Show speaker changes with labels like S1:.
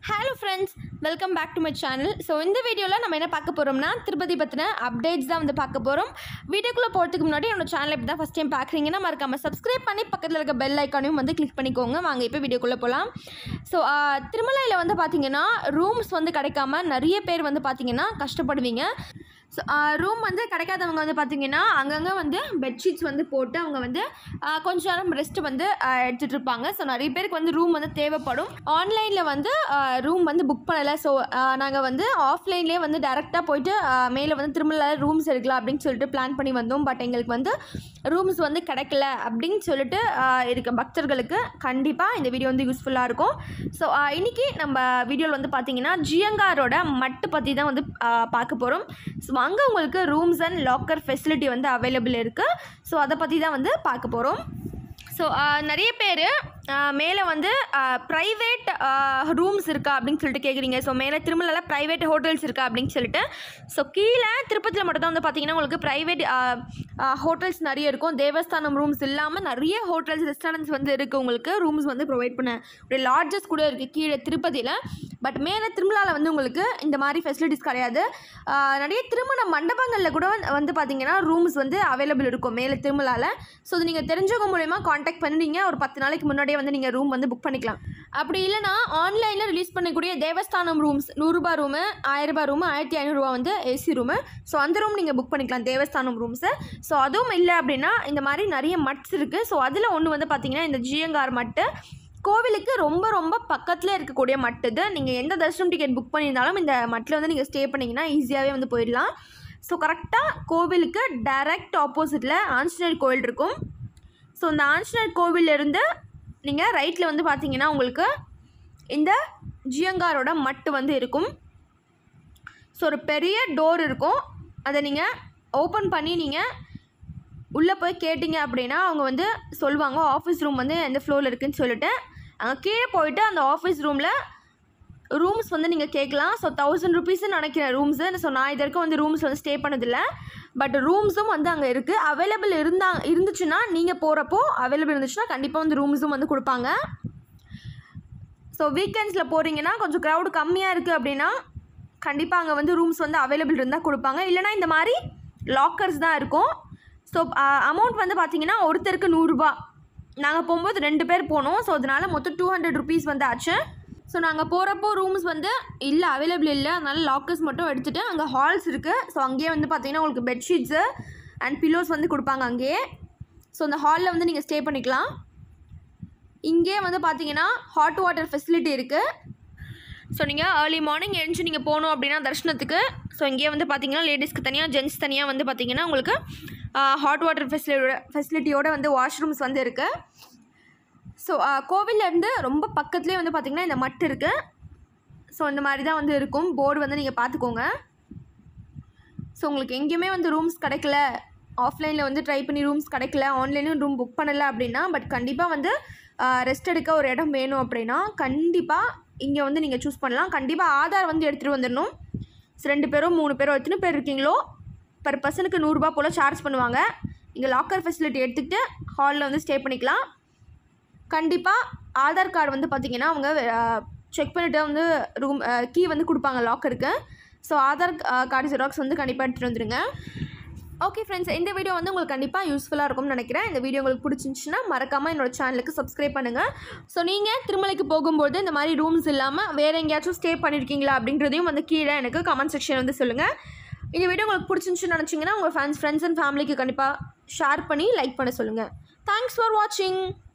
S1: hello friends welcome back to my channel so இந்த வீடியோவில் நம்ம என்ன பார்க்க போகிறோம்னா திருப்பதி பற்றின அப்டேட்ஸ் தான் வந்து பார்க்க போகிறோம் வீடியோக்குள்ளே போகிறதுக்கு முன்னாடி என்னோட சேனலை இப்போ தான் ஃபஸ்ட் டைம் பார்க்குறீங்கன்னா மறக்காமல் சப்ஸ்கிரைப் பண்ணி பக்கத்தில் இருக்க பெல் ஐக்கானையும் வந்து கிளிக் பண்ணிக்கோங்க வாங்க இப்போ வீடியோக்குள்ளே போகலாம் ஸோ திருமலையில் வந்து பார்த்தீங்கன்னா ரூம்ஸ் வந்து கிடைக்காம நிறைய பேர் வந்து பார்த்தீங்கன்னா கஷ்டப்படுவீங்க ஸோ ரூம் வந்து கிடைக்காதவங்க வந்து பார்த்தீங்கன்னா அங்கங்கே வந்து பெட்ஷீட்ஸ் வந்து போட்டு அவங்க வந்து ஆஹ், கொஞ்ச நேரம் ரெஸ்ட் வந்து ஆஹ், எடுத்துட்டு இருப்பாங்க ஸோ நிறைய பேருக்கு வந்து ரூம் வந்து தேவைப்படும் ஆன்லைனில் வந்து ரூம் வந்து புக் பண்ணலை ஸோ நாங்கள் வந்து ஆஃப்லைன்லேயே வந்து டேரெக்டாக போயிட்டு ஆஹ், மேலே வந்து திருமலை ரூம்ஸ் எடுக்கலாம் அப்படின்னு சொல்லிட்டு பிளான் பண்ணி வந்தோம் பட் எங்களுக்கு வந்து ரூம்ஸ் வந்து கிடைக்கல அப்படின்னு சொல்லிட்டு ஆஹ், இருக்க பக்தர்களுக்கு கண்டிப்பாக இந்த வீடியோ வந்து யூஸ்ஃபுல்லாக இருக்கும் ஸோ இன்னைக்கு நம்ம வீடியோவில் வந்து பார்த்தீங்கன்னா ஜியங்காரோட மட்டு பற்றி தான் வந்து ஆஹ், பார்க்க போகிறோம் ஸோ அங்கே உங்களுக்கு ரூம்ஸ் அண்ட் லாக்கர் ஃபெசிலிட்டி வந்து அவைலபிள் இருக்குது ஸோ அதை பற்றி தான் வந்து பார்க்க போகிறோம் ஸோ நிறைய பேர் மேலே வந்து ப்ரைவேட் ரூம்ஸ் இருக்கா அப்படின்னு சொல்லிட்டு கேட்குறீங்க ஸோ மேலே திருமலையில் ப்ரைவேட் ஹோட்டல்ஸ் இருக்கா அப்படின்னு சொல்லிட்டு ஸோ கீழே திருப்பதியில் மட்டும் தான் வந்து பார்த்தீங்கன்னா உங்களுக்கு ப்ரைவேட் ஹோட்டல்ஸ் நிறைய இருக்கும் தேவஸ்தானம் ரூம்ஸ் இல்லாமல் நிறைய ஹோட்டல்ஸ் ரெஸ்டாரண்ட்ஸ் வந்து இருக்குது உங்களுக்கு ரூம்ஸ் வந்து ப்ரொவைட் பண்ண ஒரு லார்ஜஸ்ட் கூட இருக்குது கீழே திருப்பதியில் பட் மேலே திருமலாவில் வந்து உங்களுக்கு இந்த மாதிரி ஃபெசிலிட்டிஸ் கிடையாது ஆஹ் நிறைய திருமண மண்டபங்களில் கூட வந்து- வந்து பார்த்தீங்கன்னா ரூம்ஸ் வந்து அவைலபிள் இருக்கும் மேலே திருமலாவில் ஸோ இது நீங்கள் தெரிஞ்சவங்க மூலயமா காண்டாக்ட் பண்ணி நீங்கள் ஒரு பத்து நாளைக்கு முன்னாடியே வந்து நீங்கள் ரூம் வந்து புக் பண்ணிக்கலாம் அப்படி இல்லைனா ஆன்லைனில் ரிலீஸ் பண்ணக்கூடிய தேவஸ்தானம் ரூம்ஸ் நூறுரூபா ரூமு ஆயிரரூபா ரூமு ஆயிரத்தி ஐநூறுரூவா வந்து ஏசி ரூமு ஸோ அந்த ரூம் நீங்கள் புக் பண்ணிக்கலாம் தேவஸ்தானம் ரூம்ஸு ஸோ அதுவும் இல்லை அப்படின்னா இந்த மாதிரி நிறைய மட்ஸ் இருக்குது ஸோ அதில் ஒன்று வந்து பார்த்தீங்கன்னா இந்த ஜியங்கார் மட்டு கோவிலுக்கு ரொம்ப ரொம்ப பக்கத்தில் இருக்கக்கூடிய மட்டு இது நீங்கள் எந்த தர்ஷனம் டிக்கெட் புக் பண்ணியிருந்தாலும் இந்த மட்டில் வந்து நீங்கள் ஸ்டே பண்ணிங்கன்னா ஈஸியாகவே வந்து போயிடலாம் ஸோ கரெக்டாக கோவிலுக்கு டைரக்ட் ஆப்போசிட்டில் ஆஞ்சநேயர் கோவில் இருக்கும் ஸோ இந்த ஆஞ்சநேயர் கோவிலிருந்து நீங்கள் ரைட்டில் வந்து பார்த்தீங்கன்னா உங்களுக்கு இந்த ஜியங்காரோட மட்டு வந்து இருக்கும் ஸோ ஒரு பெரிய டோர் இருக்கும் அதை நீங்கள் ஓப்பன் பண்ணி நீங்கள் உள்ளே போய் கேட்டிங்க அப்படின்னா அவங்க வந்து சொல்லுவாங்க ஆஃபீஸ் ரூம் வந்து எந்த ஃப்ளோரில் இருக்குன்னு சொல்லிட்டு அங்கே கீழே போயிட்டு அந்த ஆஃபீஸ் ரூமில் ரூம்ஸ் வந்து நீங்கள் கேட்கலாம் ஸோ தௌசண்ட் ருபீஸ்ன்னு நினைக்கிறேன் ரூம்ஸு ஸோ நான் இது வரைக்கும் வந்து ரூம்ஸ் வந்து ஸ்டே பண்ணதில்லை பட் ரூம்ஸும் வந்து அங்கே இருக்குது அவைலபிள் இருந்தா இருந்துச்சுன்னா நீங்கள் போகிறப்போ அவைலபிள் இருந்துச்சுன்னா கண்டிப்பாக வந்து ரூம்ஸும் வந்து கொடுப்பாங்க ஸோ வீக்கெண்ட்ஸில் போகிறீங்கன்னா கொஞ்சம் க்ரௌடு கம்மியாக இருக்குது அப்படின்னா கண்டிப்பாக அங்கே வந்து ரூம்ஸ் வந்து அவைலபிள் இருந்தால் கொடுப்பாங்க இல்லைனா இந்த மாதிரி லாக்கர்ஸ் தான் இருக்கும் ஸோ அமௌண்ட் வந்து பார்த்தீங்கன்னா ஒருத்தருக்கு நூறுரூபா நாங்கள் போகும்போது ரெண்டு பேர் போனோம் ஸோ அதனால மொத்தம் டூ ஹண்ட்ரட் ருபீஸ் வந்து ஆச்சு ஸோ நாங்கள் போகிறப்போ ரூம்ஸ் வந்து இல்லை அவைலபிள் இல்லை அதனால லாக்கர்ஸ் மட்டும் எடுத்துகிட்டு அங்கே ஹால்ஸ் இருக்குது ஸோ அங்கேயே வந்து பார்த்தீங்கன்னா உங்களுக்கு பெட்ஷீட்ஸு அண்ட் பில்லோஸ் வந்து கொடுப்பாங்க அங்கேயே ஸோ அந்த ஹாலில் வந்து நீங்கள் ஸ்டே பண்ணிக்கலாம் இங்கே வந்து பார்த்தீங்கன்னா ஹாட் வாட்டர் ஃபெசிலிட்டி இருக்குது ஸோ நீங்கள் ஏர்லி மார்னிங் எழுந்து நீங்கள் போகணும் அப்படின்னா தரிசனத்துக்கு ஸோ இங்கேயே வந்து பார்த்தீங்கன்னா லேடிஸ்க்கு தனியாக ஜென்ஸ் தனியாக வந்து பார்த்தீங்கன்னா உங்களுக்கு ஹாட் வாட்டர் ஃபெசிலிட்டியோட ஃபெசிலிட்டியோட வந்து வாஷ்ரூம்ஸ் வந்து இருக்குது ஸோ கோவிலேருந்து ரொம்ப பக்கத்துலேயே வந்து பார்த்தீங்கன்னா இந்த மட்டு இருக்குது ஸோ இந்த மாதிரி தான் வந்து இருக்கும் போர்டு வந்து நீங்கள் பார்த்துக்கோங்க ஸோ உங்களுக்கு எங்கேயுமே வந்து ரூம்ஸ் கிடைக்கல ஆஃப்லைனில் வந்து ட்ரை பண்ணி ரூம்ஸ் கிடைக்கல ஆன்லைனும் ரூம் புக் பண்ணலை அப்படின்னா பட் கண்டிப்பாக வந்து ரெஸ்ட் எடுக்க ஒரு இடம் வேணும் அப்படின்னா கண்டிப்பாக இங்கே வந்து நீங்கள் சூஸ் பண்ணலாம் கண்டிப்பாக ஆதார் வந்து எடுத்துகிட்டு வந்துடணும் ஸோ ரெண்டு பேரும் மூணு பேரோ எத்தனை பேர் இருக்கீங்களோ பர் பர்சனுக்கு நூறுரூபா போல் சார்ஜ் பண்ணுவாங்க இங்கே லாக்கர் ஃபெசிலிட்டி எடுத்துக்கிட்டு ஹாலில் வந்து ஸ்டே பண்ணிக்கலாம் கண்டிப்பாக ஆதார் கார்டு வந்து பார்த்தீங்கன்னா அவங்க செக் பண்ணிவிட்டு வந்து ரூம் கீ வந்து கொடுப்பாங்க லாக்கருக்கு ஸோ ஆதார் கார்டு ஜெராக்ஸ் வந்து கண்டிப்பாக எடுத்துகிட்டு வந்துடுங்க ஓகே ஃப்ரெண்ட்ஸ் இந்த வீடியோ வந்து உங்களுக்கு கண்டிப்பாக யூஸ்ஃபுல்லாக இருக்கும்னு நினைக்கிறேன் இந்த வீடியோ உங்களுக்கு பிடிச்சிருந்துச்சுன்னா மறக்காமல் என்னோட சேனலுக்கு சப்ஸ்கிரைப் பண்ணுங்கள் ஸோ நீங்கள் திருமலைக்கு போகும்போது இந்த மாதிரி ரூம்ஸ் இல்லாமல் வேறு எங்கேயாச்சும் ஸ்டே பண்ணியிருக்கீங்களா அப்படின்றதையும் வந்து கீழே எனக்கு கமெண்ட் செக்ஷன் வந்து சொல்லுங்கள் இந்த வீடியோ உங்களுக்கு பிடிச்சிருந்துச்சுன்னு நினச்சிங்கன்னா உங்கள் ஃபேன்ஸ் ஃப்ரெண்ட்ஸ் அண்ட் ஃபேமிலிக்கு கண்டிப்பாக ஷேர் பண்ணி லைக் பண்ண சொல்லுங்கள் தேங்க்ஸ் ஃபார் வாட்சிங்